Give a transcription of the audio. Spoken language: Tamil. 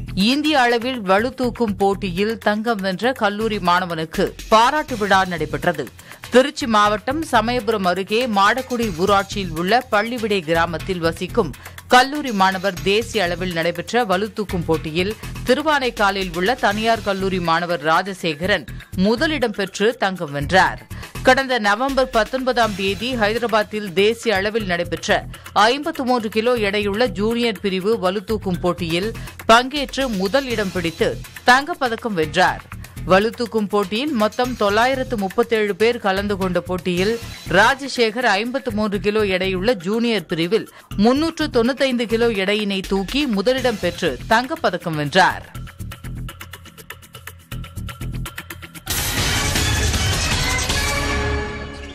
இந்திய அளவில் வலுதூக்கும் போட்டியில் தங்கம் வென்ற கல்லூரி மாணவனுக்கு பாராட்டு விழா நடைபெற்றது திருச்சி மாவட்டம் சமயபுரம் அருகே மாடக்குடி ஊராட்சியில் உள்ள பள்ளிவிடை கிராமத்தில் வசிக்கும் கல்லூரி மாணவர் தேசிய அளவில் நடைபெற்ற வலுதூக்கும் போட்டியில் திருவானைக்காலில் உள்ள தனியார் கல்லூரி மாணவர் ராஜசேகரன் முதலிடம் பெற்று தங்கம் வென்றார் கடந்த நவம்பர் பத்தொன்பதாம் தேதி ஹைதராபாத்தில் தேசிய அளவில் நடைபெற்ற ஐம்பத்து மூன்று கிலோ எடையுள்ள ஜூனியர் பிரிவு வலுதூக்கும் போட்டியில் பங்கேற்று முதல் இடம் பிடித்து தங்கப்பதக்கம் வென்றார் வலுதூக்கும் போட்டியில் மொத்தம் தொள்ளாயிரத்து முப்பத்தேழு பேர் கலந்து கொண்ட போட்டியில் ராஜசேகர் ஐம்பத்து மூன்று கிலோ எடையுள்ள ஜூனியர் பிரிவில் முன்னூற்று தொண்ணூத்தைந்து கிலோ எடையினை தூக்கி முதலிடம் பெற்று தங்கப்பதக்கம் வென்றார்